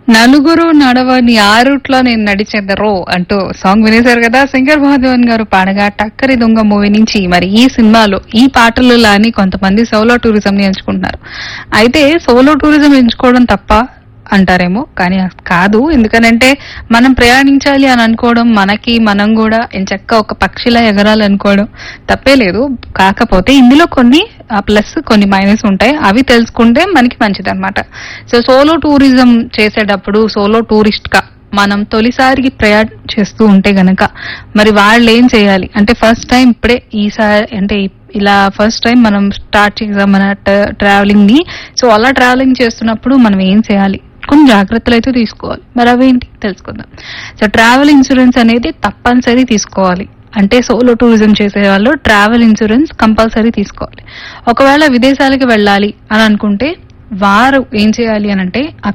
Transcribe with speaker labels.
Speaker 1: నలుగురు నడవని ఆ రూట్ లో నేను నడిచెదరో అంటూ సాంగ్ వినేశారు కదా శంకర్ మహాదేవన్ గారు పాడగా టక్కరి దొంగ మూవీ నుంచి మరి ఈ సినిమాలో ఈ పాటలు లాని కొంతమంది సోలో టూరిజం ని ఎంచుకుంటున్నారు అయితే సోలో టూరిజం ఎంచుకోవడం తప్ప అంటారేమో కానీ అది కాదు ఎందుకనంటే మనం ప్రయాణించాలి అని అనుకోవడం మనకి మనం కూడా ఎంచక్క ఒక పక్షిలా ఎగరాలనుకోవడం తప్పే లేదు కాకపోతే ఇందులో కొన్ని ప్లస్ కొన్ని మైనస్ ఉంటాయి అవి తెలుసుకుంటే మనకి మంచిది అనమాట సో సోలో టూరిజం చేసేటప్పుడు సోలో టూరిస్ట్ గా మనం తొలిసారికి ప్రయాణం చేస్తూ ఉంటే గనక మరి వాళ్ళు ఏం చేయాలి అంటే ఫస్ట్ టైం ఇప్పుడే ఈసారి అంటే ఇలా ఫస్ట్ టైం మనం స్టార్ట్ చేసాం మన ట్రావెలింగ్ ని సో అలా ట్రావెలింగ్ చేస్తున్నప్పుడు మనం ఏం చేయాలి కొన్ని జాగ్రత్తలు అయితే తీసుకోవాలి మరి అవేంటి తెలుసుకుందాం సో ట్రావెల్ ఇన్సూరెన్స్ అనేది తప్పనిసరి తీసుకోవాలి అంటే సోలో టూరిజం చేసే వాళ్ళు ట్రావెల్ ఇన్సూరెన్స్ కంపల్సరీ తీసుకోవాలి ఒకవేళ విదేశాలకు వెళ్ళాలి అని అనుకుంటే వారు ఏం చేయాలి అని అంటే